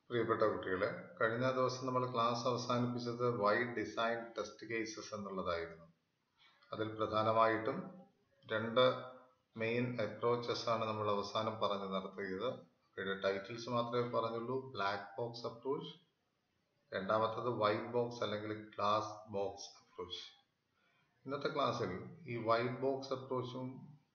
പ്രിയപ്പെട്ട കുട്ടികളെ കഴിഞ്ഞ ദിവസം നമ്മൾ ക്ലാസ് അവസാനിപ്പിച്ചത് വൈഡ് ഡിസൈൻ ടെസ്റ്റ് കേസസ് എന്നുള്ളതായിരുന്നു അതിൽ പ്രധാനമായിട്ടും രണ്ട് മെയിൻ അപ്രോച്ചസ് ആണ് നമ്മൾ അവസാനം പറഞ്ഞു നിർത്തിയത് അവയുടെ ടൈറ്റിൽസ് മാത്രമേ പറഞ്ഞുള്ളൂ ബ്ലാക്ക് ബോക്സ് അപ്രോച്ച് രണ്ടാമത്തത് വൈറ്റ് ബോക്സ് അല്ലെങ്കിൽ ഗ്ലാസ് ബോക്സ് അപ്രോച്ച് ഇന്നത്തെ ക്ലാസ്സിൽ ഈ വൈറ്റ് ബോക്സ് അപ്രോച്ചും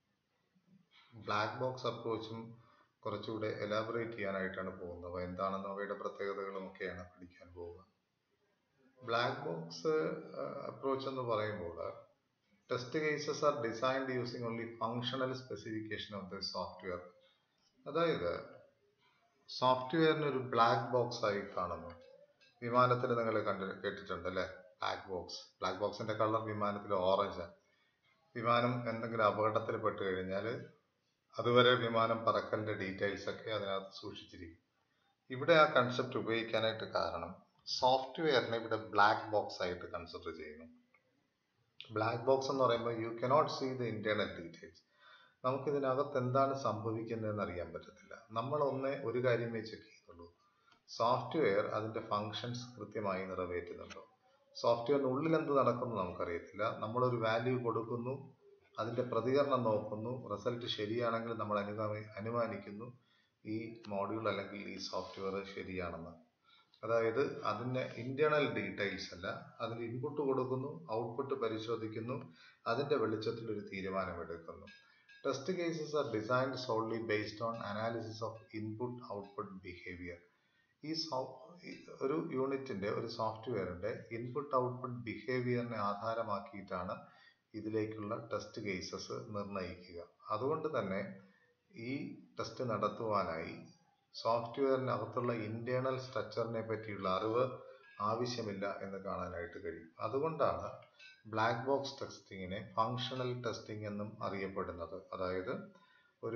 ബ്ലാക്ക് ബോക്സ് അപ്രോച്ചും കുറച്ചുകൂടെ എലാബറേറ്റ് ചെയ്യാനായിട്ടാണ് പോകുന്നത് അവ എന്താണെന്നും അവയുടെ പ്രത്യേകതകളും ഒക്കെയാണ് പഠിക്കാൻ പോവുക ബ്ലാക്ക് ബോക്സ് അപ്രോച്ച് എന്ന് പറയുമ്പോൾ test cases are designed using only functional specification of the software അതായത് സോഫ്റ്റ്വെയറിന് ഒരു ബ്ലാക്ക് ബോക്സ് ആയി കാണുന്നു വിമാനത്തിൽ നിങ്ങൾ കണ്ട് കേട്ടിട്ടുണ്ട് അല്ലേ ബ്ലാക്ക് ബോക്സ് ബ്ലാക്ക് ബോക്സിന്റെ കളർ വിമാനത്തിൽ ഓറഞ്ച് വിമാനം എന്തെങ്കിലും അപകടത്തിൽ പെട്ട് കഴിഞ്ഞാൽ അതുവരെ വിമാനം പറക്കലിന്റെ ഡീറ്റെയിൽസ് ഒക്കെ അതിനകത്ത് സൂക്ഷിച്ചിരിക്കും ഇവിടെ ആ കൺസെപ്റ്റ് ഉപയോഗിക്കാനായിട്ട് കാരണം സോഫ്റ്റ്വെയറിനെ ഇവിടെ ബ്ലാക്ക് ബോക്സ് ആയിട്ട് കൺസിഡർ ചെയ്യുന്നു ബ്ലാക്ക് ബോക്സ് എന്ന് പറയുമ്പോൾ you cannot see the internal details നമുക്ക് ഇതിനകത്ത് എന്താണ് സംഭവിക്കുന്നതെന്ന് അറിയാൻ പറ്റത്തില്ല നമ്മൾ ഒന്നേ ഒരു കാര്യമേ ചെക്ക് ചെയ്യുന്നുള്ളൂ സോഫ്റ്റ്വെയർ അതിന്റെ ഫങ്ഷൻസ് കൃത്യമായി നിറവേറ്റുന്നുണ്ടോ സോഫ്റ്റ്വെയറിനുള്ളിൽ എന്ത് നടക്കുന്നു നമുക്കറിയത്തില്ല നമ്മളൊരു വാല്യൂ കൊടുക്കുന്നു അതിന്റെ പ്രതികരണം നോക്കുന്നു റിസൾട്ട് ശരിയാണെങ്കിൽ നമ്മൾ അനുഗമി അനുമാനിക്കുന്നു ഈ മോഡ്യൂൾ അല്ലെങ്കിൽ ഈ സോഫ്റ്റ്വെയർ ശരിയാണെന്ന് അതായത് അതിന്റെ ഇന്റേണൽ ഡീറ്റെയിൽസ് അല്ല അതിൽ ഇൻപുട്ട് കൊടുക്കുന്നു ഔട്ട്പുട്ട് പരിശോധിക്കുന്നു അതിന്റെ വെളിച്ചത്തിൽ ഒരു തീരുമാനമെടുക്കുന്നു test cases are designed solely based on analysis of input output behaviour ഈ ഒരു യൂണിറ്റിന്റെ ഒരു സോഫ്റ്റ്വെയറിന്റെ ഇൻപുട്ട് ഔട്ട്പുട്ട് ബിഹേവിയറിനെ ആധാരമാക്കിയിട്ടാണ് ഇതിലേക്കുള്ള ടെസ്റ്റ് കേസസ് നിർണ്ണയിക്കുക അതുകൊണ്ട് തന്നെ ഈ ടെസ്റ്റ് നടത്തുവാനായി സോഫ്റ്റ്വെയറിനകത്തുള്ള ഇന്റേണൽ സ്ട്രക്ചറിനെ പറ്റിയുള്ള അറിവ് ആവശ്യമില്ല എന്ന് കാണാനായിട്ട് കഴിയും അതുകൊണ്ടാണ് ബ്ലാക്ക് ബോക്സ് ടെസ്റ്റിങ്ങിനെ ഫങ്ഷണൽ ടെസ്റ്റിംഗ് എന്നും അറിയപ്പെടുന്നത് അതായത് ഒരു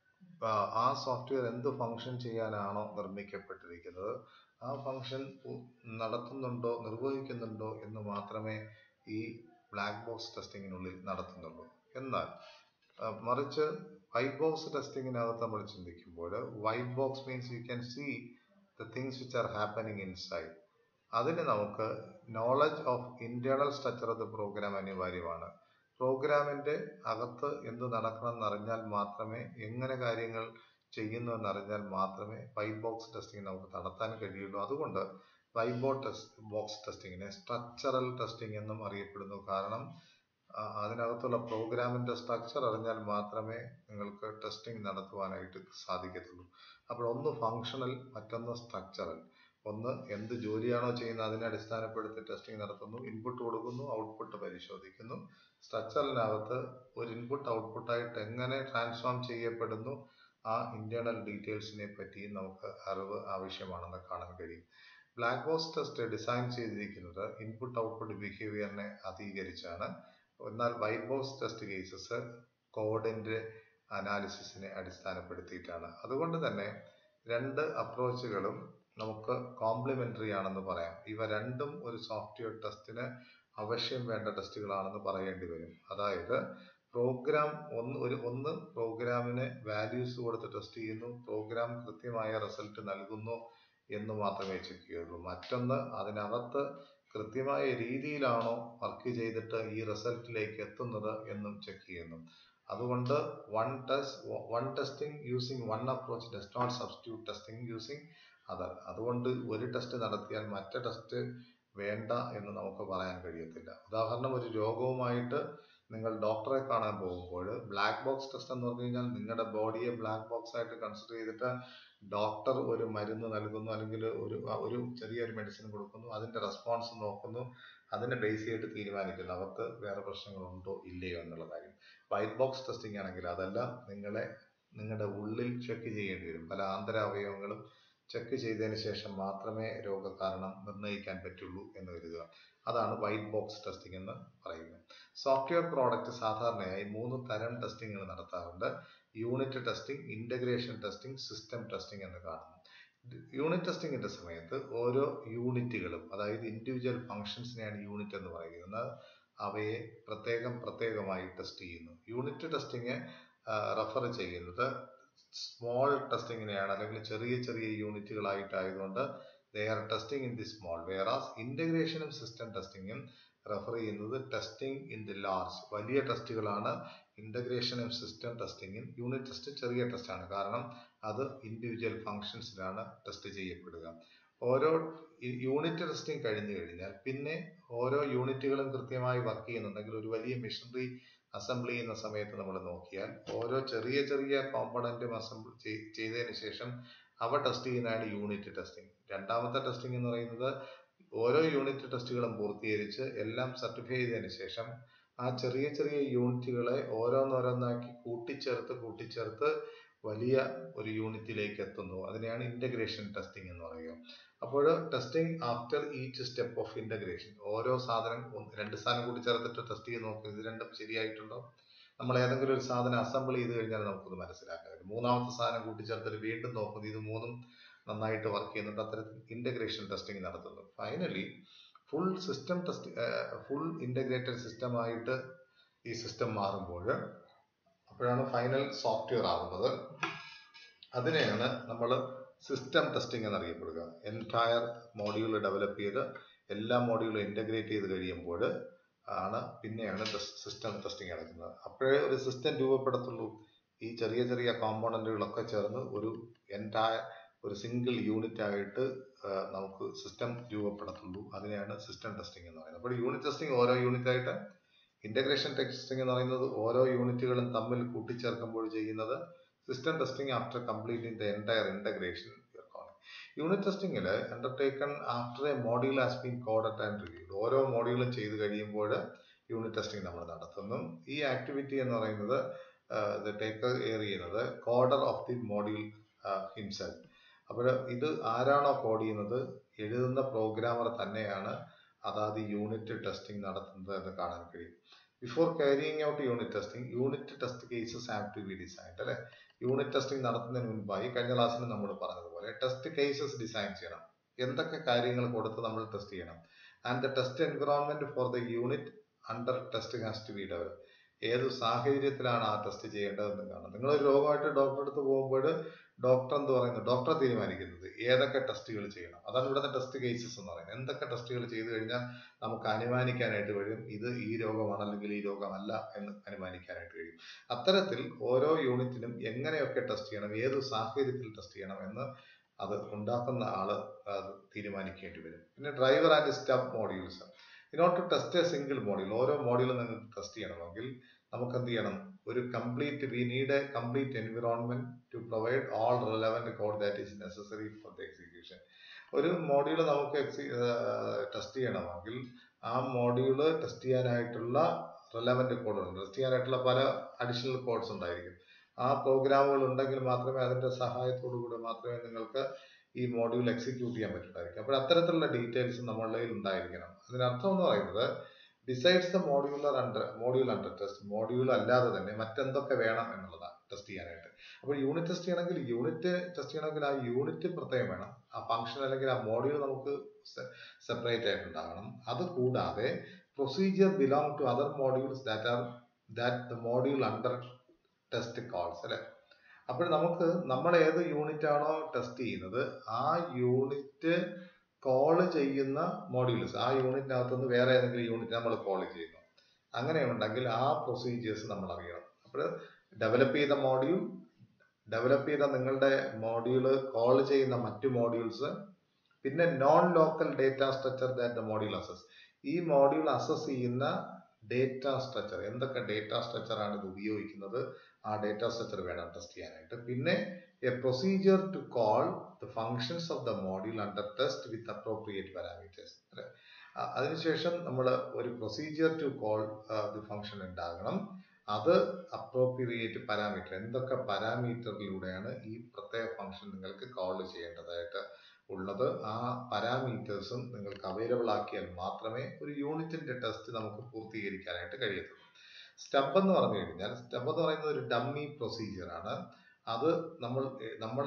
ആ സോഫ്റ്റ്വെയർ എന്ത് ഫങ്ഷൻ ചെയ്യാനാണോ നിർമ്മിക്കപ്പെട്ടിരിക്കുന്നത് ആ ഫങ്ഷൻ നടത്തുന്നുണ്ടോ നിർവഹിക്കുന്നുണ്ടോ എന്ന് മാത്രമേ ഈ ബ്ലാക്ക് ബോക്സ് ടെസ്റ്റിങ്ങിനുള്ളിൽ നടത്തുന്നുള്ളൂ എന്നാൽ മറിച്ച് വൈറ്റ് ബോക്സ് ടെസ്റ്റിങ്ങിനകത്ത് നമ്മൾ ചിന്തിക്കുമ്പോൾ white box means you can see the things which are happening inside അതിന് നമുക്ക് knowledge of internal structure of the program അനിവാര്യമാണ് പ്രോഗ്രാമിന്റെ അകത്ത് എന്ത് നടക്കണം എന്നറിഞ്ഞാൽ മാത്രമേ എങ്ങനെ കാര്യങ്ങൾ ചെയ്യുന്നു എന്നറിഞ്ഞാൽ മാത്രമേ വൈറ്റ് ബോക്സ് ടെസ്റ്റിംഗ് നമുക്ക് നടത്താൻ കഴിയുള്ളൂ അതുകൊണ്ട് വൈറ്റ് ബോർഡ് ടെസ്റ്റ് ബോക്സ് ടെസ്റ്റിങ്ങിനെ സ്ട്രക്ചറൽ ടെസ്റ്റിംഗ് എന്നും അറിയപ്പെടുന്നു കാരണം അതിനകത്തുള്ള പ്രോഗ്രാമിന്റെ സ്ട്രക്ചർ അറിഞ്ഞാൽ മാത്രമേ നിങ്ങൾക്ക് ടെസ്റ്റിംഗ് നടത്തുവാനായിട്ട് സാധിക്കത്തുള്ളൂ അപ്പോൾ ഒന്ന് ഫങ്ഷണൽ മറ്റൊന്ന് സ്ട്രക്ചറൽ ഒന്ന് എന്ത് ജോലിയാണോ ചെയ്യുന്നത് അതിനെ അടിസ്ഥാനപ്പെടുത്തി ടെസ്റ്റിംഗ് നടത്തുന്നു ഇൻപുട്ട് കൊടുക്കുന്നു ഔട്ട്പുട്ട് പരിശോധിക്കുന്നു സ്ട്രക്ചറിനകത്ത് ഒരു ഇൻപുട്ട് ഔട്ട്പുട്ടായിട്ട് എങ്ങനെ ട്രാൻസ്ഫോം ചെയ്യപ്പെടുന്നു ആ ഇന്റേണൽ ഡീറ്റെയിൽസിനെ പറ്റി നമുക്ക് അറിവ് ആവശ്യമാണെന്ന് കാണാൻ കഴിയും ബ്ലാക്ക് ബോക്സ് ടെസ്റ്റ് ഡിസൈൻ ചെയ്തിരിക്കുന്നത് ഇൻപുട്ട് ഔട്ട്പുട്ട് ബിഹേവിയറിനെ അധീകരിച്ചാണ് എന്നാൽ വൈറ്റ് ബോക്സ് ടെസ്റ്റ് കേസസ് കോഡിന്റെ അനാലിസിസിനെ അടിസ്ഥാനപ്പെടുത്തിയിട്ടാണ് അതുകൊണ്ട് തന്നെ രണ്ട് അപ്രോച്ചുകളും നമുക്ക് കോംപ്ലിമെന്ററി ആണെന്ന് പറയാം ഇവ രണ്ടും ഒരു സോഫ്റ്റ്വെയർ ടെസ്റ്റിന് അവശ്യം വേണ്ട ടെസ്റ്റുകളാണെന്ന് പറയേണ്ടി വരും അതായത് പ്രോഗ്രാം ഒന്ന് ഒരു ഒന്ന് പ്രോഗ്രാമിന് വാല്യൂസ് കൊടുത്ത് ടെസ്റ്റ് ചെയ്യുന്നു പ്രോഗ്രാം കൃത്യമായ റിസൾട്ട് നൽകുന്നു എന്ന് മാത്രമേ ചെക്ക് ചെയ്യുള്ളൂ മറ്റൊന്ന് അതിനകത്ത് കൃത്യമായ രീതിയിലാണോ വർക്ക് ചെയ്തിട്ട് ഈ റിസൾട്ടിലേക്ക് എത്തുന്നത് എന്നും ചെക്ക് ചെയ്യുന്നു അതുകൊണ്ട് one test one testing using one approach does not substitute testing using other അതുകൊണ്ട് ഒരു ടെസ്റ്റ് നടത്തിയാൽ മറ്റേ ടെസ്റ്റ് വേണ്ട എന്ന് നമുക്ക് പറയാൻ കഴിയത്തില്ല ഉദാഹരണം ഒരു രോഗവുമായിട്ട് നിങ്ങൾ ഡോക്ടറെ കാണാൻ പോകുമ്പോൾ ബ്ലാക്ക് ബോക്സ് ടെസ്റ്റ് എന്ന് പറഞ്ഞു കഴിഞ്ഞാൽ നിങ്ങളുടെ ബോഡിയെ ബ്ലാക്ക് ബോക്സ് ആയിട്ട് കൺസിഡർ ചെയ്തിട്ട് ഡോക്ടർ ഒരു മരുന്ന് നൽകുന്നു അല്ലെങ്കിൽ ഒരു ഒരു ചെറിയൊരു മെഡിസിൻ കൊടുക്കുന്നു അതിന്റെ റെസ്പോൺസ് നോക്കുന്നു അതിനെ ബേസ് ചെയ്തിട്ട് തീരുമാനിക്കുന്നു അവർക്ക് വേറെ പ്രശ്നങ്ങളുണ്ടോ ഇല്ലയോ എന്നുള്ള കാര്യം വൈറ്റ് ബോക്സ് ടെസ്റ്റിംഗ് ആണെങ്കിൽ അതല്ല നിങ്ങളെ നിങ്ങളുടെ ഉള്ളിൽ ചെക്ക് ചെയ്യേണ്ടി വരും പല ആന്തരാവയവങ്ങളും ചെക്ക് ചെയ്തതിന് ശേഷം മാത്രമേ രോഗകാരണം നിർണ്ണയിക്കാൻ പറ്റുള്ളൂ എന്ന് കരുതുക അതാണ് വൈറ്റ് ബോക്സ് ടെസ്റ്റിംഗ് എന്ന് പറയുന്നത് സോഫ്റ്റ്വെയർ പ്രോഡക്റ്റ് സാധാരണയായി മൂന്ന് തരം ടെസ്റ്റിംഗുകൾ നടത്താറുണ്ട് unit testing integration testing system testing എന്ന് കാണുന്നു യൂണിറ്റ് ടെസ്റ്റിംഗിന്റെ സമയത്ത് ഓരോ യൂണിറ്റുകളും അതായത് ഇൻഡിവിജ്വൽ ഫംഗ്ഷൻസിനെയാണ് യൂണിറ്റ് എന്ന് പറയുന്നത് അവയെ പ്രത്യേകം പ്രത്യേകമായി ടെസ്റ്റ് ചെയ്യുന്നു യൂണിറ്റ് ടെസ്റ്റിംഗ് റെഫർ ചെയ്യുന്നത് സ്മോൾ ടെസ്റ്റിങ്ങിനെയാണ് അല്ലെങ്കിൽ ചെറിയ ചെറിയ യൂണിറ്റുകളായിട്ടായതുകൊണ്ട് they are testing in the small whereas ഇന്റഗ്രേഷനും സിസ്റ്റം ടെസ്റ്റിങ്ങും റെഫർ ചെയ്യുന്നത് ടെസ്റ്റിംഗ് ഇൻ ദി ലാർജ് വലിയ ടെസ്റ്റുകളാണ് ഇന്റഗ്രേഷനും സിസ്റ്റം ടെസ്റ്റിങ്ങും യൂണിറ്റ് ടെസ്റ്റ് ചെറിയ ടെസ്റ്റാണ് കാരണം അത് ഇൻഡിവിജ്വൽ ഫങ്ഷൻസിലാണ് ടെസ്റ്റ് ചെയ്യപ്പെടുക ഓരോ യൂണിറ്റ് ടെസ്റ്റിംഗ് കഴിഞ്ഞു കഴിഞ്ഞാൽ പിന്നെ ഓരോ യൂണിറ്റുകളും കൃത്യമായി വർക്ക് ചെയ്യുന്നുണ്ടെങ്കിൽ ഒരു വലിയ മെഷീനറി അസംബിൾ ചെയ്യുന്ന സമയത്ത് നമ്മൾ നോക്കിയാൽ ഓരോ ചെറിയ ചെറിയ കോമ്പണന്റും അസംബിൾ ചെയ്തതിന് ശേഷം അവ ടെസ്റ്റ് ചെയ്യുന്നതാണ് യൂണിറ്റ് ടെസ്റ്റിംഗ് രണ്ടാമത്തെ ടെസ്റ്റിംഗ് എന്ന് പറയുന്നത് ഓരോ യൂണിറ്റ് ടെസ്റ്റുകളും പൂർത്തീകരിച്ച് എല്ലാം സർട്ടിഫൈ ചെയ്തതിന് ശേഷം ആ ചെറിയ ചെറിയ യൂണിറ്റുകളെ ഓരോന്നോരോന്നാക്കി കൂട്ടിച്ചേർത്ത് കൂട്ടിച്ചേർത്ത് വലിയ ഒരു യൂണിറ്റിലേക്ക് എത്തുന്നു അതിനെയാണ് ഇന്റഗ്രേഷൻ ടെസ്റ്റിംഗ് എന്ന് പറയുക അപ്പോൾ testing after each step of integration ഓരോ സാധനം രണ്ട് സാധനം കൂടി ചേർത്തിട്ട് ടെസ്റ്റ് ചെയ്ത് നോക്കും ഇത് രണ്ടും ശരിയായിട്ടുണ്ടോ നമ്മൾ ഏതെങ്കിലും ഒരു സാധനം അസംബിൾ ചെയ്ത് കഴിഞ്ഞാൽ നമുക്കത് മനസ്സിലാക്കാൻ പറ്റും മൂന്നാമത്തെ സാധനം കൂട്ടിച്ചേർത്തിട്ട് വീണ്ടും നോക്കുന്നു ഇത് മൂന്നും നന്നായിട്ട് വർക്ക് ചെയ്യുന്നുണ്ട് അത്തരത്തിൽ ഇന്റഗ്രേഷൻ ടെസ്റ്റിംഗ് നടത്തുന്നു finally full system test full integrated സിസ്റ്റമായിട്ട് ഈ സിസ്റ്റം മാറുമ്പോൾ അപ്പോഴാണ് ഫൈനൽ സോഫ്റ്റ്വെയർ ആവുന്നത് അതിനെയാണ് നമ്മൾ സിസ്റ്റം ടെസ്റ്റിംഗ് എന്നറിയപ്പെടുക എൻറ്റയർ മോഡ്യൂൾ ഡെവലപ്പ് ചെയ്ത് എല്ലാ മോഡ്യൂളും ഇന്റഗ്രേറ്റ് ചെയ്ത് കഴിയുമ്പോൾ ആണ് പിന്നെയാണ് സിസ്റ്റം ടെസ്റ്റിംഗ് നടക്കുന്നത് അപ്പോഴേ ഒരു സിസ്റ്റം രൂപപ്പെടത്തുള്ളൂ ഈ ചെറിയ ചെറിയ കോമ്പോണന്റുകളൊക്കെ ചേർന്ന് ഒരു എൻറ്റയർ ഒരു സിംഗിൾ യൂണിറ്റ് ആയിട്ട് നമുക്ക് സിസ്റ്റം രൂപപ്പെടത്തുള്ളൂ അതിനെയാണ് സിസ്റ്റം ടെസ്റ്റിംഗ് എന്ന് പറയുന്നത് അപ്പോൾ യൂണിറ്റ് ടെസ്റ്റിംഗ് ഓരോ യൂണിറ്റ് ആയിട്ട് ഇന്റഗ്രേഷൻ ടെസ്റ്റിംഗ് എന്ന് പറയുന്നത് ഓരോ യൂണിറ്റുകളും തമ്മിൽ കൂട്ടിച്ചേർക്കുമ്പോൾ ചെയ്യുന്നത് system testing after completing the entire integration unit ടെസ്റ്റിംഗിൽ undertaken after a module has been coded and reviewed ഓരോ മോഡ്യൂളും ചെയ്ത് കഴിയുമ്പോൾ യൂണിറ്റ് ടെസ്റ്റിംഗ് നമ്മൾ നടത്തുന്നു ഈ ആക്ടിവിറ്റി എന്ന് പറയുന്നത് ഇത് ടേക്ക് കെയർ ചെയ്യുന്നത് coder of the module himself അപ്പോൾ ഇത് ആരാണോ കോഡ് ചെയ്യുന്നത് എഴുതുന്ന പ്രോഗ്രാമർ തന്നെയാണ് അതാത് യൂണിറ്റ് ടെസ്റ്റിംഗ് നടത്തുന്നത് എന്ന് കാണാൻ കഴിയും before carrying out unit testing unit test cases have to be designed അല്ലെ യൂണിറ്റ് ടെസ്റ്റിംഗ് നടത്തുന്നതിന് മുൻപായി കഴിഞ്ഞ ക്ലാസ്സിൽ നമ്മൾ പറഞ്ഞതുപോലെ ടെസ്റ്റ് കേസസ് ഡിസൈൻ ചെയ്യണം എന്തൊക്കെ കാര്യങ്ങൾ കൊടുത്ത് നമ്മൾ ടെസ്റ്റ് ചെയ്യണം and the test environment for the unit under testing has to be develop ഏത് സാഹചര്യത്തിലാണ് ആ ടെസ്റ്റ് ചെയ്യേണ്ടതെന്ന് കാണാം നിങ്ങൾ ഒരു രോഗമായിട്ട് ഡോക്ടറെ അടുത്ത് പോകുമ്പോൾ ഡോക്ടർ എന്ന് പറയുന്നത് ഡോക്ടർ തീരുമാനിക്കുന്നത് ഏതൊക്കെ ടെസ്റ്റുകൾ ചെയ്യണം അതാണ് ഇവിടുത്തെ ടെസ്റ്റ് കേസസ് എന്ന് പറയുന്നത് എന്തൊക്കെ ടെസ്റ്റുകൾ ചെയ്തു കഴിഞ്ഞാൽ നമുക്ക് അനുമാനിക്കാനായിട്ട് കഴിയും ഇത് ഈ രോഗമാണ് അല്ലെങ്കിൽ ഈ രോഗമല്ല എന്ന് അനുമാനിക്കാനായിട്ട് കഴിയും അത്തരത്തിൽ ഓരോ യൂണിറ്റിനും എങ്ങനെയൊക്കെ ടെസ്റ്റ് ചെയ്യണം ഏത് സാഹചര്യത്തിൽ ടെസ്റ്റ് ചെയ്യണം എന്ന് അത് ഉണ്ടാക്കുന്ന ആള് അത് തീരുമാനിക്കേണ്ടി വരും പിന്നെ driver and stub modules in order to test a single module ഓരോ മോഡ്യൂളും നിങ്ങൾക്ക് ടെസ്റ്റ് ചെയ്യണമെങ്കിൽ നമുക്ക് എന്ത് ചെയ്യണം ഒരു complete we need a complete environment to provide all relevant code that is necessary for the execution ഒരു മോഡ്യൂൾ നമുക്ക് ടെസ്റ്റ് ചെയ്യണമെങ്കിൽ ആ മോഡ്യൂൾ ടെസ്റ്റ് ചെയ്യാനായിട്ടുള്ള റിലവൻറ്റ് കോഡുണ്ട് ടെസ്റ്റ് ചെയ്യാനായിട്ടുള്ള പല അഡീഷണൽ കോഡ്സ് ഉണ്ടായിരിക്കും ആ പ്രോഗ്രാമുകൾ ഉണ്ടെങ്കിൽ മാത്രമേ അതിന്റെ സഹായത്തോടു കൂടി മാത്രമേ നിങ്ങൾക്ക് ഈ മോഡ്യൂൾ എക്സിക്യൂട്ട് ചെയ്യാൻ പറ്റുള്ളായിരിക്കും അപ്പോൾ അത്തരത്തിലുള്ള ഡീറ്റെയിൽസ് നമ്മളുടെ കയ്യിൽ ഉണ്ടായിരിക്കണം അതിനർത്ഥം എന്ന് പറയുന്നത് decides the modular under module under test module അല്ലാതെ തന്നെ മറ്റെന്തൊക്കെ വേണം എന്നുള്ളതാണ് ടെസ്റ്റ് ചെയ്യാനായിട്ട് അപ്പോൾ യൂണിറ്റ് ടെസ്റ്റ് ചെയ്യണമെങ്കിൽ യൂണിറ്റ് ടെസ്റ്റ് ചെയ്യണമെങ്കിൽ ആ യൂണിറ്റ് പ്രത്യേകം വേണം ആ ഫംഗ്ഷൻ അല്ലെങ്കിൽ ആ മോഡ്യൂൾ നമുക്ക് സെപ്പറേറ്റ് ആയിട്ടുണ്ടാകണം അത് കൂടാതെ procedure belong to other modules that are that the module under test calls അല്ലെ അപ്പോൾ നമുക്ക് നമ്മൾ ഏത് യൂണിറ്റ് ആണോ ടെസ്റ്റ് ചെയ്യുന്നത് ആ യൂണിറ്റ് കോൾ ചെയ്യുന്ന മോഡ്യൂൾസ് ആ യൂണിറ്റിനകത്തുനിന്ന് വേറെ ഏതെങ്കിലും യൂണിറ്റ് നമ്മൾ കോൾ ചെയ്യുന്നു അങ്ങനെയുണ്ടെങ്കിൽ ആ പ്രൊസീജിയേഴ്സ് നമ്മൾ അറിയണം അപ്പോൾ ഡെവലപ്പ് ചെയ്ത മോഡ്യൂൾ ഡെവലപ്പ് ചെയ്ത നിങ്ങളുടെ മോഡ്യൂൾ കോൾ ചെയ്യുന്ന മറ്റു മോഡ്യൂൾസ് പിന്നെ non local data structure that the module access ഈ മോഡ്യൂൾ അസസ് ചെയ്യുന്ന ഡേറ്റ സ്ട്രക്ചർ എന്തൊക്കെ ഡേറ്റ സ്ട്രക്ചർ ആണ് ഇത് ഉപയോഗിക്കുന്നത് ആ ഡേറ്റ സ്ട്രക്ചർ വേണം ടെസ്റ്റ് ചെയ്യാനായിട്ട് പിന്നെ a procedure to call the functions of the module under test with appropriate parameters അല്ലെ അതിനുശേഷം നമ്മൾ ഒരു procedure to call the function ഉണ്ടാകണം അത് അപ്രോപ്രിയേറ്റ് പാരാമീറ്റർ എന്തൊക്കെ പാരാമീറ്ററിലൂടെയാണ് ഈ പ്രത്യേക ഫങ്ഷൻ നിങ്ങൾക്ക് കോൾ ചെയ്യേണ്ടതായിട്ട് ഉള്ളത് ആ പാരാമീറ്റേഴ്സും നിങ്ങൾക്ക് അവൈലബിൾ ആക്കിയാൽ മാത്രമേ ഒരു യൂണിറ്റിന്റെ ടെസ്റ്റ് നമുക്ക് പൂർത്തീകരിക്കാനായിട്ട് കഴിയത്തുള്ളൂ സ്റ്റബ് എന്ന് പറഞ്ഞു കഴിഞ്ഞാൽ സ്റ്റബ് എന്ന് പറയുന്നത് ഒരു ഡമ്മി പ്രൊസീജിയർ ആണ് അത് നമ്മൾ നമ്മൾ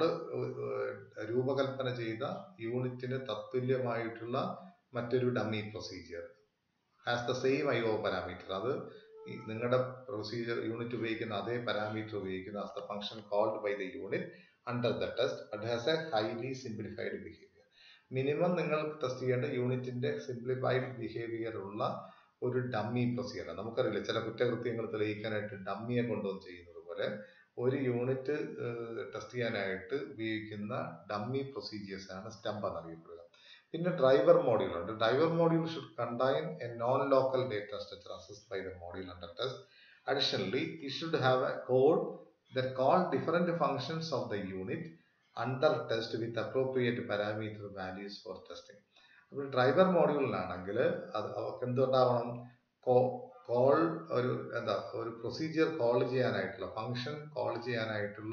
രൂപകൽപ്പന ചെയ്ത യൂണിറ്റിന് തത്തുല്യമായിട്ടുള്ള മറ്റൊരു dummy procedure has the same I O parameter അത് ഈ നിങ്ങളുടെ പ്രൊസീജിയർ യൂണിറ്റ് ഉപയോഗിക്കുന്ന അതേ പാരാമീറ്റർ ഉപയോഗിക്കുന്ന as the function called by the unit under the test but has a highly simplified behavior minimum നിങ്ങൾ ടെസ്റ്റ് ചെയ്യേണ്ട യൂണിറ്റിന്റെ സിംപ്ലിഫൈഡ് ബിഹേവിയർ ഉള്ള ഒരു ഡമ്മി പ്രൊസീജിയർ നമുക്കറിയില്ല ചില കുറ്റകൃത്യങ്ങൾ തെളിയിക്കാനായിട്ട് ഡമ്മിയെ കൊണ്ടുവന്ന് ചെയ്യുന്നത് പോലെ ഒരു യൂണിറ്റ് ടെസ്റ്റ് ചെയ്യാനായിട്ട് ഉപയോഗിക്കുന്ന ഡമ്മി പ്രൊസീജിയേഴ്സ് ആണ് സ്റ്റംപ് എന്നറിയപ്പെടുക പിന്നെ ഡ്രൈവർ മോഡ്യൂൾ ഉണ്ട് driver module should contain a non local data structure accessed by the module under test additionally it should have a code that call different functions of the unit under test with appropriate parameter values for testing. അപ്പോൾ driver മോഡ്യൂളിലാണെങ്കിൽ അത് അവർക്ക് എന്തുണ്ടാവണം call ഒരു എന്താ ഒരു procedure call ചെയ്യാനായിട്ടുള്ള function call ചെയ്യാനായിട്ടുള്ള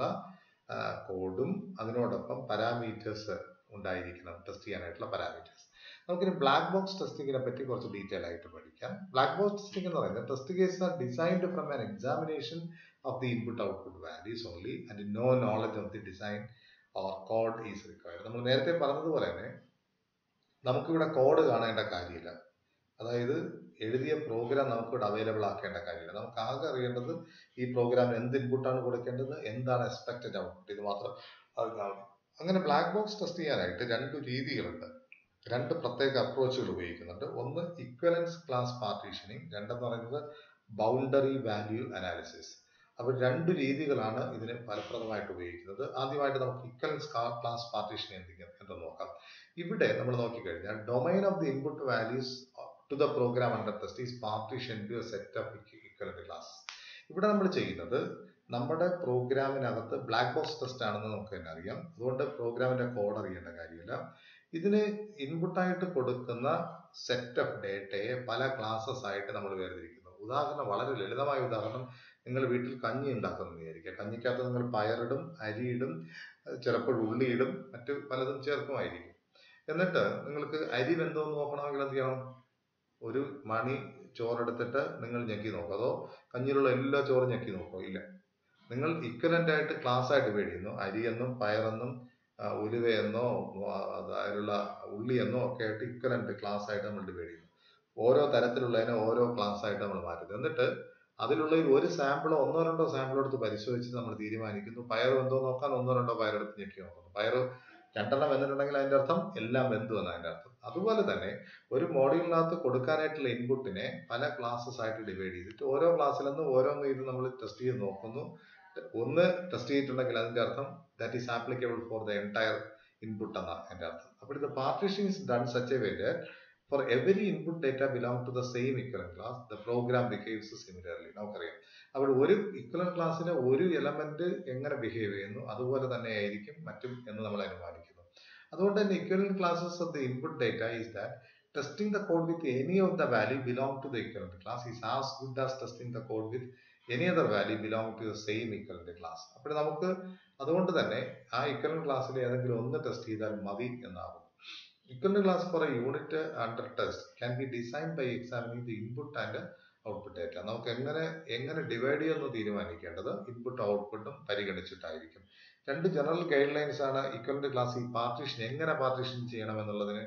കോഡും അതിനോടൊപ്പം പാരാമീറ്റേഴ്സ് ഉണ്ടായിരിക്കണം ടെസ്റ്റ് ചെയ്യാനായിട്ടുള്ള പാരാമീറ്റേഴ്സ് നമുക്കിനി ബ്ലാക്ക് ബോക്സ് ടെസ്റ്റിങ്ങിനെ പറ്റി കുറച്ച് ഡീറ്റെയിൽ ആയിട്ട് പഠിക്കാം ബ്ലാക്ക് ബോക്സ് ടെസ്റ്റിംഗ് എന്ന് പറയുന്നത് test case are designed from an examination of the input output values only and no knowledge of the design or code is required നമ്മൾ നേരത്തെ പറഞ്ഞതുപോലെ തന്നെ നമുക്കിവിടെ കോഡ് കാണേണ്ട കാര്യമില്ല അതായത് എഴുതിയ പ്രോഗ്രാം നമുക്കിവിടെ അവൈലബിൾ ആക്കേണ്ട കാര്യമില്ല നമുക്ക് ആകെ അറിയേണ്ടത് ഈ പ്രോഗ്രാമിന് എന്ത് ഇൻപുട്ടാണ് കൊടുക്കേണ്ടത് എന്താണ് എക്സ്പെക്റ്റഡ് ഔട്ട്പുട്ട് ഇത് മാത്രം അറിഞ്ഞാൽ മതി അങ്ങനെ ബ്ലാക്ക് ബോക്സ് ടെസ്റ്റ് ചെയ്യാനായിട്ട് രണ്ട് രീതികളുണ്ട് രണ്ട് പ്രത്യേക അപ്രോച്ചുകൾ ഉപയോഗിക്കുന്നുണ്ട് ഒന്ന് ഇക്വലൻസ് ക്ലാസ് പാർട്ടീഷനിങ് രണ്ടെന്ന് പറയുന്നത് ബൗണ്ടറി വാല്യൂ അനാലിസിസ് അപ്പോൾ രണ്ട് രീതികളാണ് ഇതിന് ഫലപ്രദമായിട്ട് ഉപയോഗിക്കുന്നത് ആദ്യമായിട്ട് നമുക്ക് ഇക്വലൻസ് ക്ലാസ് പാർട്ടീഷൻ എന്തെങ്കിലും എന്ന് നോക്കാം ഇവിടെ നമ്മൾ നോക്കിക്കഴിഞ്ഞാൽ domain of the input values to the program under test is partition to set of equivalent class ഇവിടെ നമ്മൾ ചെയ്യുന്നത് നമ്മുടെ പ്രോഗ്രാമിനകത്ത് ബ്ലാക്ക് ബോക്സ് ടെസ്റ്റ് ആണെന്ന് നമുക്ക് തന്നെ അറിയാം അതുകൊണ്ട് പ്രോഗ്രാമിന്റെ കോഡ് അറിയേണ്ട കാര്യമില്ല ഇതിന് ഇൻപുട്ടായിട്ട് കൊടുക്കുന്ന സെറ്റ് ഓഫ് ഡേറ്റയെ പല ക്ലാസ്സസ് ആയിട്ട് നമ്മൾ വേർതിരിക്കുന്നു ഉദാഹരണം വളരെ ലളിതമായ ഉദാഹരണം നിങ്ങൾ വീട്ടിൽ കഞ്ഞി ഉണ്ടാക്കുന്നു വിചാരിക്കുക കഞ്ഞിക്കകത്ത് നിങ്ങൾ പയറിടും അരിയിടും ചിലപ്പോൾ ഉള്ളിയിടും മറ്റു പലതും ചേർക്കുമായിരിക്കും എന്നിട്ട് നിങ്ങൾക്ക് അരി വെന്തോന്ന് നോക്കണമെങ്കിൽ എന്ത് ചെയ്യണം ഒരു മണി ചോറെടുത്തിട്ട് നിങ്ങൾ ഞെക്കി നോക്കും അതോ കഞ്ഞിയിലുള്ള എല്ലാ ചോറും ഞെക്കി നോക്കോ ഇല്ല നിങ്ങൾ ഇക്വലന്റ് ആയിട്ട് ക്ലാസ് ആയിട്ട് ഡിവൈഡ് ചെയ്യുന്നു അരിയെന്നും പയറെന്നും ഉലുവയെന്നോ അതിലുള്ള ഉള്ളിയെന്നോ ഒക്കെ ആയിട്ട് ഇക്വലന്റ് ക്ലാസ് ആയിട്ട് നമ്മൾ ഡിവൈഡ് ചെയ്യുന്നു ഓരോ തരത്തിലുള്ളതിനെ ഓരോ ക്ലാസ് ആയിട്ട് നമ്മൾ മാറ്റുന്നു എന്നിട്ട് അതിലുള്ള ഒരു സാമ്പിളോ ഒന്നോ രണ്ടോ സാമ്പിളോ എടുത്ത് പരിശോധിച്ച് നമ്മൾ തീരുമാനിക്കുന്നു പയർ എന്തോ നോക്കാൻ ഒന്നോ രണ്ടോ പയറെടുത്ത് ഞെക്കി നോക്കുന്നു പയർ രണ്ടെണ്ണം വെന്നിട്ടുണ്ടെങ്കിൽ അതിന്റെ അർത്ഥം എല്ലാം വെന്തു എന്ന് അതിന്റെ അർത്ഥം അതുപോലെ തന്നെ ഒരു മോഡ്യൂളിനകത്ത് കൊടുക്കാനായിട്ടുള്ള ഇൻപുട്ടിനെ പല ക്ലാസ്സസ് ആയിട്ട് ഡിവൈഡ് ചെയ്തിട്ട് ഓരോ ക്ലാസ്സിൽ നിന്ന് ഓരോന്ന് ഇത് നമ്മൾ ടെസ്റ്റ് ചെയ്ത് നോക്കുന്നു ഒന്ന് ടെസ്റ്റ് ചെയ്തിട്ടുണ്ടെങ്കിൽ അതിന്റെ അർത്ഥം that is applicable for the entire input എന്നാണ് എന്റെ അർത്ഥം അപ്പോൾ ഇത് partition is done such a way for every input data belong to the same equivalence class the program behaves similarly നമുക്കറിയാം അപ്പോൾ ഒരു ഇക്വലൻ ക്ലാസ്സിലെ ഒരു എലമെന്റ് എങ്ങനെ ബിഹേവ് ചെയ്യുന്നു അതുപോലെ തന്നെ ആയിരിക്കും മറ്റും എന്ന് നമ്മൾ അനുമാനിക്കുന്നു അതുകൊണ്ട് തന്നെ equivalence classes of the input data is that testing the code with any of the value belong to the equivalent class is as good as testing the code with any other value belong to the same equivalent class അപ്പോൾ നമുക്ക് അതുകൊണ്ട് തന്നെ ആ equivalent ക്ലാസ്സിൽ ഏതെങ്കിലും ഒന്ന് test ചെയ്താൽ മതി എന്നാകും equivalent class for a unit under test can be designed by examining the input and output data നമുക്ക് എങ്ങനെ എങ്ങനെ ഡിവൈഡ് ചെയ്യുമെന്ന് തീരുമാനിക്കേണ്ടത് ഇൻപുട്ട് ഔട്ട്പുട്ടും പരിഗണിച്ചിട്ടായിരിക്കും രണ്ട് ജനറൽ ഗൈഡ് ലൈൻസ് ആണ് ഇക്വലന്റ് ക്ലാസ് ഈ പാർട്ടീഷൻ എങ്ങനെ പാർട്ടീഷൻ ചെയ്യണം എന്നുള്ളതിന്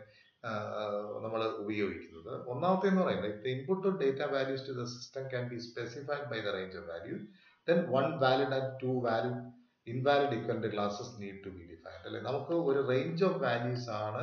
നമ്മൾ ഉപയോഗിക്കുന്നത് ഒന്നാമത്തെ എന്ന് പറയുന്നത് if input data values to the system can be specified by the range of value then one valid and two valid invalid equivalent classes need to be defined അല്ലെ നമുക്ക് ഒരു റേഞ്ച് ഓഫ് വാല്യൂസ് ആണ്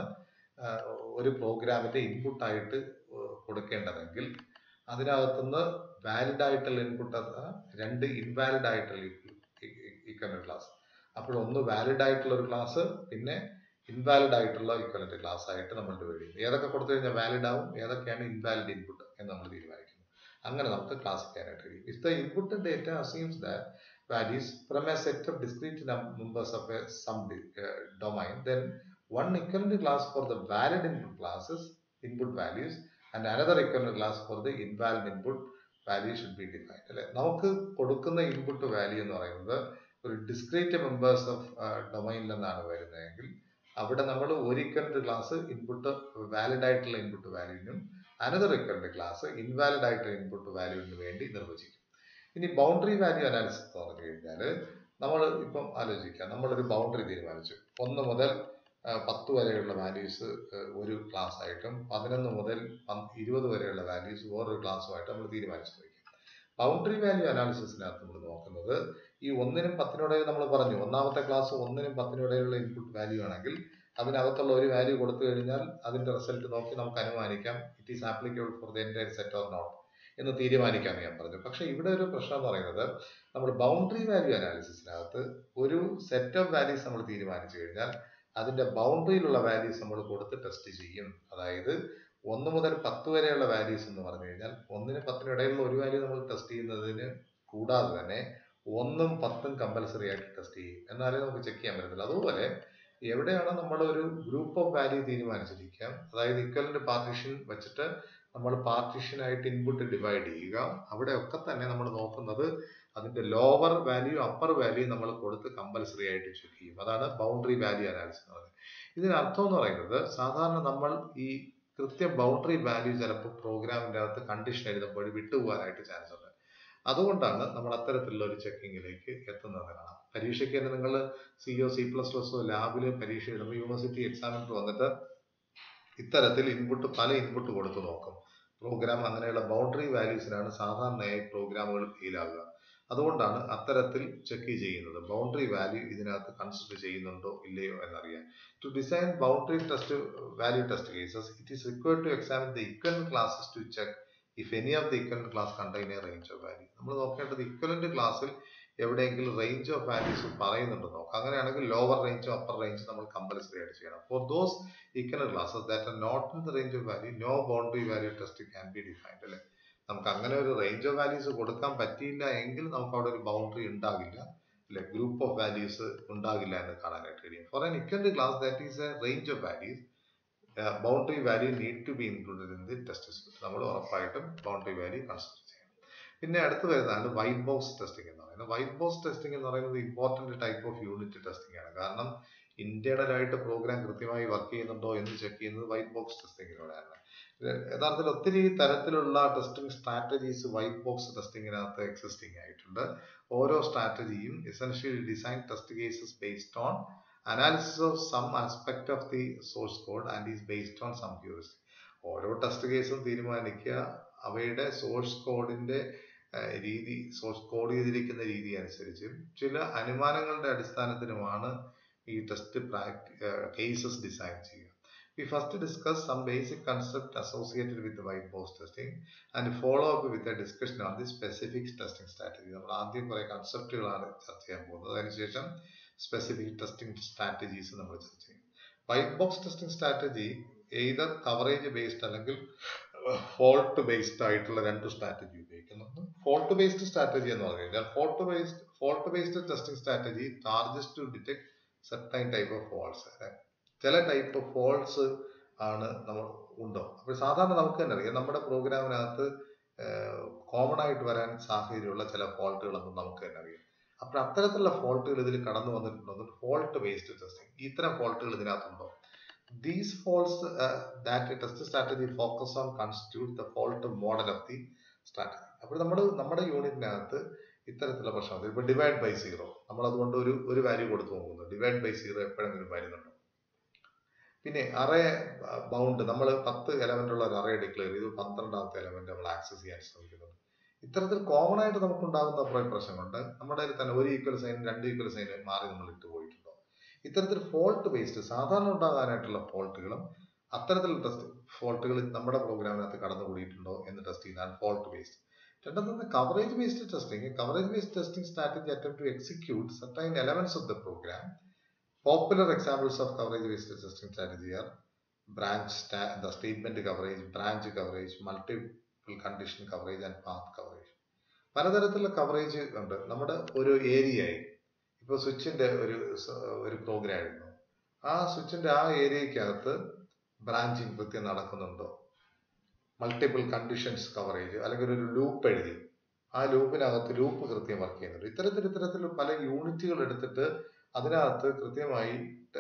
ഒരു പ്രോഗ്രാമിന്റെ input ആയിട്ട് കൊടുക്കേണ്ടതെങ്കിൽ അതിനകത്തുനിന്ന് valid ആയിട്ടുള്ള input രണ്ട് ഇൻവാലിഡ് ആയിട്ടുള്ള ഇക്വലന്റ് ക്ലാസ് അപ്പോൾ ഒന്ന് വാലിഡ് ആയിട്ടുള്ള ഒരു ക്ലാസ് പിന്നെ ഇൻവാലിഡ് ആയിട്ടുള്ള ഇക്വലന്റ് ക്ലാസ് ആയിട്ട് നമ്മൾ ഡിവൈഡ് ചെയ്യും ഏതൊക്കെ കൊടുത്തു കഴിഞ്ഞാൽ വാലിഡ് ആവും ഏതൊക്കെയാണ് ഇൻവാലിഡ് ഇൻപുട്ട് എന്ന് നമ്മൾ തീരുമാനിക്കുന്നു അങ്ങനെ നമുക്ക് ക്ലാസിഫിക്കാനായിട്ട് കഴിയും if the input data assumes that values from a set of discrete numbers of a some uh, domain then one equivalent class for the valid input classes input values and another equivalent class for the invalid input value should be defined അല്ലെ നമുക്ക് കൊടുക്കുന്ന input value എന്ന് പറയുന്നത് ഒരു discrete members of ഡൊമൈനിൽ നിന്നാണ് വരുന്നതെങ്കിൽ അവിടെ നമ്മൾ ഒരു ഇക്വലന്റ് ക്ലാസ് ഇൻപുട്ട് വാലിഡ് ആയിട്ടുള്ള ഇൻപുട്ട് വാല്യൂവിനും അനദർ ഇക്വലന്റ് ക്ലാസ് ഇൻവാലിഡ് ആയിട്ടുള്ള ഇൻപുട്ട് വാല്യൂവിന് വേണ്ടി നിർവചിക്കും ഇനി ബൗണ്ടറി വാല്യൂ അനാലിസിസ് എന്ന് പറഞ്ഞു കഴിഞ്ഞാൽ നമ്മൾ ഇപ്പം ആലോചിക്കാം നമ്മളൊരു ബൗണ്ടറി തീരുമാനിച്ചു ഒന്ന് മുതൽ പത്ത് വരെയുള്ള വാല്യൂസ് ഒരു ക്ലാസ് ആയിട്ടും പതിനൊന്ന് മുതൽ ഇരുപത് വരെയുള്ള വാല്യൂസ് വേറൊരു ക്ലാസ്സുമായിട്ട് നമ്മൾ തീരുമാനിച്ചു വയ്ക്കും ബൗണ്ടറി വാല്യൂ അനാലിസിസിനകത്ത് നമ്മൾ നോക്കുന്നത് ഈ ഒന്നിനും പത്തിനിടയിൽ നമ്മൾ പറഞ്ഞു ഒന്നാമത്തെ ക്ലാസ് ഒന്നിനും പത്തിനിടയിലുള്ള ഇൻപുട്ട് വാല്യൂ ആണെങ്കിൽ അതിനകത്തുള്ള ഒരു വാല്യൂ കൊടുത്തു കഴിഞ്ഞാൽ അതിന്റെ റിസൾട്ട് നോക്കി നമുക്ക് അനുമാനിക്കാം it is applicable for the entire set or not എന്ന് തീരുമാനിക്കാം ഞാൻ പറഞ്ഞു പക്ഷെ ഇവിടെ ഒരു പ്രശ്നം എന്ന് പറയുന്നത് നമ്മൾ ബൗണ്ടറി വാല്യൂ അനാലിസിസിനകത്ത് ഒരു സെറ്റ് ഓഫ് വാല്യൂസ് നമ്മൾ തീരുമാനിച്ചു കഴിഞ്ഞാൽ അതിന്റെ ബൗണ്ടറിയിലുള്ള വാല്യൂസ് നമ്മൾ കൊടുത്ത് ടെസ്റ്റ് ചെയ്യും അതായത് ഒന്ന് മുതൽ പത്ത് വരെയുള്ള വാല്യൂസ് എന്ന് പറഞ്ഞു കഴിഞ്ഞാൽ ഒന്നിന് പത്തിനും ഇടയിലുള്ള ഒരു വാല്യൂ നമ്മൾ ടെസ്റ്റ് ചെയ്യുന്നതിന് കൂടാതെ തന്നെ ഒന്നും പത്തും കമ്പൽസറി ആയിട്ട് ടെസ്റ്റ് ചെയ്യും എന്നാലേ നമുക്ക് ചെക്ക് ചെയ്യാൻ പറ്റത്തില്ല അതുപോലെ എവിടെയാണ് നമ്മൾ ഒരു ഗ്രൂപ്പ് ഓഫ് വാല്യൂ തീരുമാനിച്ചിരിക്കുക അതായത് ഇക്വലന്റ് പാർട്ടീഷൻ വെച്ചിട്ട് നമ്മൾ പാർട്ടീഷൻ ആയിട്ട് ഇൻപുട്ട് ഡിവൈഡ് ചെയ്യുക അവിടെയൊക്കെ തന്നെ നമ്മൾ നോക്കുന്നത് അതിന്റെ ലോവർ വാല്യൂ അപ്പർ വാല്യൂ നമ്മൾ കൊടുത്ത് കമ്പൽസറി ആയിട്ട് ചെക്ക് ചെയ്യും അതാണ് ബൗണ്ടറി വാല്യൂ അനാലിസിസ് എന്ന് പറയുന്നത് ഇതിനർത്ഥം എന്ന് പറയുന്നത് സാധാരണ നമ്മൾ ഈ കൃത്യം ബൗണ്ടറി വാല്യൂ ചിലപ്പോൾ പ്രോഗ്രാമിന്റെ അകത്ത് കണ്ടീഷൻ എഴുതുമ്പോൾ വിട്ടുപോകാനായിട്ട് ചാൻസ് ഉണ്ട് അതുകൊണ്ടാണ് നമ്മൾ അത്തരത്തിലുള്ള ഒരു ചെക്കിങ്ങിലേക്ക് എത്തുന്നത് കാണാം പരീക്ഷയ്ക്ക് തന്നെ നിങ്ങൾ സിഒ സി പ്ലസ് പ്ലസോ ലാബിൽ പരീക്ഷ എഴുതുമ്പോൾ യൂണിവേഴ്സിറ്റി എക്സാമിനർ വന്നിട്ട് ഇത്തരത്തിൽ ഇൻപുട്ട് പല ഇൻപുട്ട് കൊടുത്ത് നോക്കും പ്രോഗ്രാം അങ്ങനെയുള്ള ബൗണ്ടറി വാല്യൂസിനാണ് സാധാരണയായി പ്രോഗ്രാമുകൾ ഫെയിൽ ആകുക അതുകൊണ്ടാണ് അത്തരത്തിൽ ചെക്ക് ചെയ്യുന്നത് ബൗണ്ടറി വാല്യൂ ഇതിനകത്ത് കൺസിഡർ ചെയ്യുന്നുണ്ടോ ഇല്ലയോ എന്നറിയാൻ to design boundary test value test cases it is required to examine the equivalent classes to check if any of the equivalent class contain a range of value നമ്മൾ നോക്കേണ്ടത് equivalent ക്ലാസ്സിൽ എവിടെയെങ്കിലും range of values പറയുന്നുണ്ടോ നോക്കാം അങ്ങനെയാണെങ്കിൽ lower റേഞ്ചോ upper range നമ്മൾ compulsory ആയിട്ട് ചെയ്യണം for those equivalent classes that are not in the range of value no boundary value test can be defined അല്ലേ നമുക്ക് അങ്ങനെ ഒരു റേഞ്ച് ഓഫ് വാല്യൂസ് കൊടുക്കാൻ പറ്റിയില്ല എങ്കിൽ നമുക്ക് അവിടെ ഒരു ബൗണ്ടറി ഉണ്ടാകില്ല അല്ലെ ഗ്രൂപ്പ് ഓഫ് വാല്യൂസ് ഉണ്ടാകില്ല എന്ന് കാണാനായിട്ട് കഴിയും for an equivalent class that is a range of values boundary value need to be included in the test നമ്മൾ ഉറപ്പായിട്ടും ബൗണ്ടറി വാല്യൂ കൺസിഡർ ചെയ്യണം പിന്നെ അടുത്ത് വരുന്നതാണ് വൈറ്റ് ബോക്സ് ടെസ്റ്റിംഗ് എന്ന് പറയുന്നത് വൈറ്റ് ബോക്സ് ടെസ്റ്റിംഗ് എന്ന് പറയുന്നത് important type of unit testing ആണ് കാരണം ഇന്റേണൽ ആയിട്ട് പ്രോഗ്രാം കൃത്യമായി വർക്ക് ചെയ്യുന്നുണ്ടോ എന്ന് ചെക്ക് ചെയ്യുന്നത് വൈറ്റ് ബോക്സ് ടെസ്റ്റിങ്ങിലൂടെയാണ് യഥാർത്ഥത്തിൽ ഒത്തിരി തരത്തിലുള്ള ടെസ്റ്റിംഗ് സ്ട്രാറ്റജീസ് വൈറ്റ് ബോക്സ് ടെസ്റ്റിങ്ങിനകത്ത് എക്സിസ്റ്റിംഗ് ആയിട്ടുണ്ട് ഓരോ സ്ട്രാറ്റജിയും essentially design test cases based on analysis of some aspect of the source code and is based on some heuristic ഓരോ ടെസ്റ്റ് കേസും തീരുമാനിക്കുക അവയുടെ സോഴ്സ് കോഡിന്റെ രീതി സോഴ്സ് കോഡ് ചെയ്തിരിക്കുന്ന രീതി അനുസരിച്ചും ചില അനുമാനങ്ങളുടെ അടിസ്ഥാനത്തിലുമാണ് ഈ ടെസ്റ്റ് കേസസ് ഡിസൈൻ ചെയ്യുക We first discuss some basic concept associated with the white box testing and follow up with a discussion on the specific testing strategy. നമ്മൾ ആദ്യം കുറെ കൺസെപ്റ്റുകളാണ് ചർച്ച ചെയ്യാൻ പോകുന്നത് അതിനുശേഷം സ്പെസിഫിക് ടെസ്റ്റിംഗ് സ്ട്രാറ്റജീസ് നമ്മൾ ചർച്ച ചെയ്യും white box testing strategy either coverage based അല്ലെങ്കിൽ ഫോൾട്ട് ബേസ്ഡ് ആയിട്ടുള്ള രണ്ട് സ്ട്രാറ്റജി ഉപയോഗിക്കുന്നുണ്ട് ഫോൾട്ട് ബേസ്ഡ് സ്ട്രാറ്റജി എന്ന് പറഞ്ഞു കഴിഞ്ഞാൽ fault based fault based testing strategy targets to detect certain type of faults ചില ടൈപ്പ് ഓഫ് ഫോൾട്സ് ആണ് നമ്മൾ ഉണ്ടോ അപ്പോൾ സാധാരണ നമുക്ക് തന്നെ അറിയാം നമ്മുടെ പ്രോഗ്രാമിനകത്ത് കോമൺ ആയിട്ട് വരാൻ സാഹചര്യമുള്ള ചില ഫോൾട്ടുകളൊന്നും നമുക്ക് തന്നെ അറിയാം അപ്പോൾ അത്തരത്തിലുള്ള ഫോൾട്ടുകൾ ഇതിൽ കടന്നു വന്നിട്ടുണ്ടോ ഫോൾട്ട് ബേസ്ഡ് ടെസ്റ്റിംഗ് ഇത്തരം ഫോൾട്ടുകൾ ഇതിനകത്തുണ്ടോ these faults uh, that a test strategy focus on constitute the fault model of the strategy അപ്പോൾ നമ്മൾ നമ്മുടെ യൂണിറ്റിനകത്ത് ഇത്തരത്തിലുള്ള പ്രശ്നം ഇപ്പൊ ഡിവൈഡ് ബൈ സീറോ നമ്മൾ അതുകൊണ്ട് ഒരു ഒരു വാല്യൂ കൊടുത്തു നോക്കുന്നു ഡിവൈഡ് ബൈ സീറോ എപ്പോഴെങ്കിലും വരുന്നുണ്ടോ പിന്നെ അറേ ബൗണ്ട് നമ്മൾ പത്ത് എലമെന്റ് ഉള്ള ഒരു അറേ ഡിക്ലെയർ ചെയ്തു പന്ത്രണ്ടാമത്തെ എലമെന്റ് നമ്മൾ ആക്സസ് ചെയ്യാൻ ശ്രമിക്കുന്നുണ്ട് ഇത്തരത്തിൽ കോമൺ ആയിട്ട് നമുക്ക് ഉണ്ടാകുന്ന കുറെ പ്രശ്നങ്ങളുണ്ട് നമ്മുടെ തന്നെ ഒരു ഈക്വൽ സൈൻ രണ്ട് ഈക്വൽ സൈൻ മാറി നമ്മൾ ഇട്ട് പോയിട്ടുണ്ടോ ഇത്തരത്തിൽ ഫോൾട്ട് ബേസ്ഡ് സാധാരണ ഉണ്ടാകാനായിട്ടുള്ള ഫോൾട്ടുകളും അത്തരത്തിലുള്ള ടെസ്റ്റ് ഫോൾട്ടുകൾ നമ്മുടെ പ്രോഗ്രാമിനകത്ത് കടന്നുകൂടിയിട്ടുണ്ടോ എന്ന് ടെസ്റ്റ് ചെയ്യുന്നതാണ് ഫോൾട്ട് ബേസ്ഡ് രണ്ടാമത്തെ coverage based testing coverage based testing strategy attempt to execute certain elements of the program popular examples of coverage based testing strategy are branch the statement coverage branch coverage multiple condition coverage and path coverage പലതരത്തിലുള്ള coverage ഉണ്ട് നമ്മുടെ ഒരു ഏരിയയായി ഇപ്പോൾ സ്വിച്ചിന്റെ ഒരു ഒരു programme ആയിരുന്നു ആ സ്വിച്ചിന്റെ ആ ഏരിയക്കകത്ത് ബ്രാഞ്ചിങ് കൃത്യം നടക്കുന്നുണ്ടോ മൾട്ടിപ്പിൾ കണ്ടീഷൻസ് കവറേജ് അല്ലെങ്കിൽ ഒരു ലൂപ്പ് എഴുതി ആ ലൂപ്പിനകത്ത് ലൂപ്പ് കൃത്യം വർക്ക് ചെയ്യുന്നുണ്ട് ഇത്തരത്തിൽ ഇത്തരത്തിൽ പല യൂണിറ്റുകൾ എടുത്തിട്ട് അതിനകത്ത് കൃത്യമായി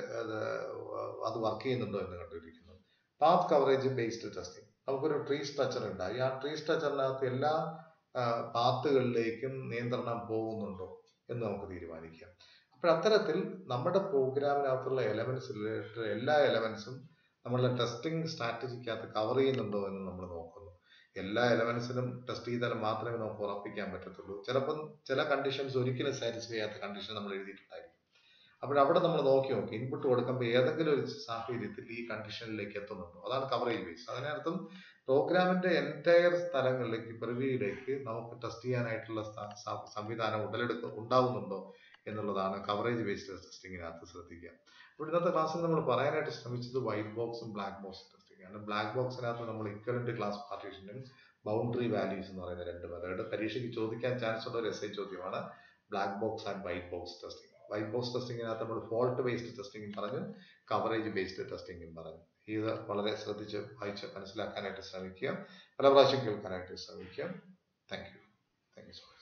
അത് വർക്ക് ചെയ്യുന്നുണ്ടോ എന്ന് കണ്ടുപിടിക്കുന്നു പാത്ത് കവറേജ് ബേസ്ഡ് ടെസ്റ്റിംഗ് നമുക്കൊരു ട്രീ സ്ട്രക്ചർ ഉണ്ടായി ആ ട്രീ സ്ട്രക്ചറിനകത്ത് എല്ലാ പാത്തുകളിലേക്കും നിയന്ത്രണം പോകുന്നുണ്ടോ എന്ന് നമുക്ക് തീരുമാനിക്കാം അപ്പോൾ അത്തരത്തിൽ നമ്മുടെ പ്രോഗ്രാമിനകത്തുള്ള എലമെന്റ്സ് റിലേറ്റഡ് എല്ലാ എലമെന്റ്സും നമ്മളുടെ ടെസ്റ്റിംഗ് സ്ട്രാറ്റജിക്കകത്ത് കവർ ചെയ്യുന്നുണ്ടോ എന്ന് നമ്മൾ നോക്കുന്നു എല്ലാ എലമെന്റ്സിനും ടെസ്റ്റ് ചെയ്താൽ മാത്രമേ നമുക്ക് ഉറപ്പിക്കാൻ പറ്റത്തുള്ളൂ ചിലപ്പം ചില കണ്ടീഷൻസ് ഒരിക്കലും സാറ്റിസ്ഫൈ ചെയ്യാത്ത കണ്ടീഷൻ നമ്മൾ എഴുതിയിട്ടുണ്ടായിരിക്കും അപ്പോൾ അവിടെ നമ്മൾ നോക്കി നോക്കി ഇൻപുട്ട് കൊടുക്കുമ്പോൾ ഏതെങ്കിലും ഒരു സാഹചര്യത്തിൽ ഈ കണ്ടീഷനിലേക്ക് എത്തുന്നുണ്ടോ അതാണ് കവറേജ് ബേസ് അതിനർത്ഥം പ്രോഗ്രാമിന്റെ എൻറ്റയർ സ്ഥലങ്ങളിലേക്ക് പ്രിവ്യൂയിലേക്ക് നമുക്ക് ടെസ്റ്റ് ചെയ്യാനായിട്ടുള്ള സ- സ- സംവിധാനം ഉടലെടുക്ക ഉണ്ടാവുന്നുണ്ടോ എന്നുള്ളതാണ് കവറേജ് ബേസ്ഡ് ടെസ്റ്റിങ്ങിനകത്ത് ശ്രദ്ധിക്കുക അപ്പോൾ ഇന്നത്തെ ക്ലാസ്സിൽ നമ്മൾ പറയാനായിട്ട് ശ്രമിച്ചത് വൈറ്റ് ബോക്സും ബ്ലാക്ക് ബോക്സും ടെസ്റ്റിംഗ് ആണ് ബ്ലാക്ക് ബോക്സിനകത്ത് നമ്മൾ ഇക്വലന്റ് ക്ലാസ് പാർട്ടീഷനും ബൗണ്ടറി വാല്യൂസ് എന്ന് പറയുന്ന രണ്ട് മെത്തേഡ് പരീക്ഷയ്ക്ക് ചോദിക്കാൻ ചാൻസ് ഉള്ള ഒരു എസ് ഐ ചോദ്യമാണ് black box and white box testing white box ടെസ്റ്റിങ്ങിനകത്ത് നമ്മൾ ഫോൾട്ട് ബേസ്ഡ് ടെസ്റ്റിംഗും പറഞ്ഞു കവറേജ് ബേസ്ഡ് ടെസ്റ്റിംഗും പറഞ്ഞു ഇത് വളരെ ശ്രദ്ധിച്ച് വായിച്ച് മനസ്സിലാക്കാനായിട്ട് ശ്രമിക്കുക പല പ്രാവശ്യം കേൾക്കാനായിട്ട് ശ്രമിക്കുക thank you thank you so much